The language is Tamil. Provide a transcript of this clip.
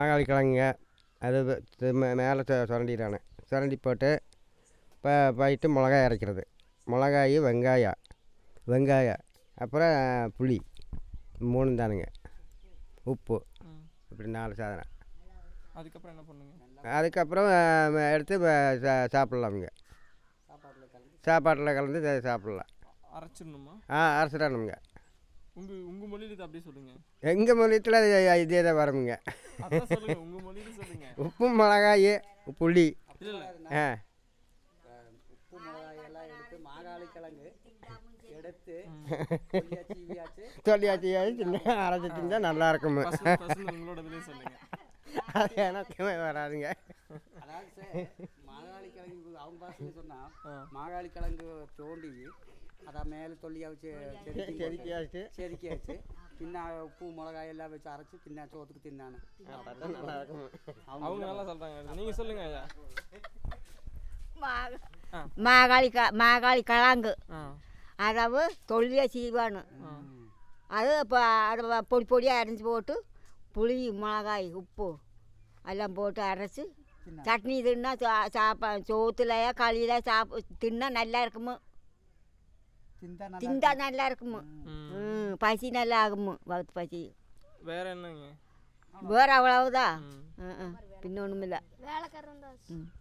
தக்காளி கிழங்குங்க அது வ- இது மே- மேலே சு சுரண்டிடுறானு சுரண்டி போட்டு இப்போ போயிட்டு மிளகாய் அரைக்கிறது மிளகாயி வெங்காயம் வெங்காயம் அப்புறம் புளி மூணும் தானுங்க உப்பு ம். இப்படி நாலு சாதனம் அதுக்கப்புறம் என்ன பண்ணுங்க அதுக்கப்புறம் அஹ், எடுத்து வ- சா- சாப்பிட்லாமுங்க சாப்பாட்டில் கலந்து சா- சாப்பிட்லாம் அரைச்சிடணுமா ஆ அரைச்சிடணுங்க உங்க உங்க மொழியில இது அப்படியே சொல்லுங்க எங்கள் மொழியத்தில் இதே தான் வரமுங்க அதான் சொல்லுங்க உங்க மொழியில சொல்லுங்க உப்பு மிளகாய் புளி இல்ல இல்ல ஆ உப்பு மிளகாய் எல்லாம் எடுத்து மாகாளி கிழங்கு எடுத்து சீவியாச்சு சொல்லியாச்சு சின்ன அரைச்சி தின்னால் நல்லா இருக்குங்க ஃபர்ஸ்ட் ஃபர்ஸ்ட் உங்களோட இதுலயே சொல்லுங்க அது எனக்குமே வராதுங்க அதாவது சார் மாகாளி கிழங்கு அவங்க பாஷையில் சொன்னால் ஆ. மாகாளி கிழங்கு தோண்டி அதை மேலே தொல்லியா வச்சு செதுக்கி செதுக்கியாச்சு செதுக்கியாச்சு பின்ன உப்பு மிளகாய் எல்லாம் வச்சு அரைச்சி தின்னா சோத்துக்கு தின்னானு அதான் நல்லா இருக்கும் அவங்க நல்லா சொல்றாங்க நீங்க சொல்லுங்க ஐயா ஆ. மாகாளி க மாகாளி கிழங்கு ஆ அதாவது தொல்லியாக செய்வானு ஆ அது இப்போ அதை வ- பொடி பொடியாக அரைஞ்சி போட்டு புளி மிளகாய் உப்பு எல்லாம் போட்டு அரைச்சி சட்னி தின்னா சா- சாப்பா சோத்துலையா களியில் சாப் தின்னா நல்லா இருக்குமோ திந்தா நல்லா திண்டா நல்லா இருக்குமோ ம். ம் பசி நல்லா ஆகுமோ வகுத்து பசி வேற என்னங்க வேறு அவ்வளவுதான் ம். ம் ம் பின்ன ஒன்றுமில்ல வேலைக்காரன் தான் ம்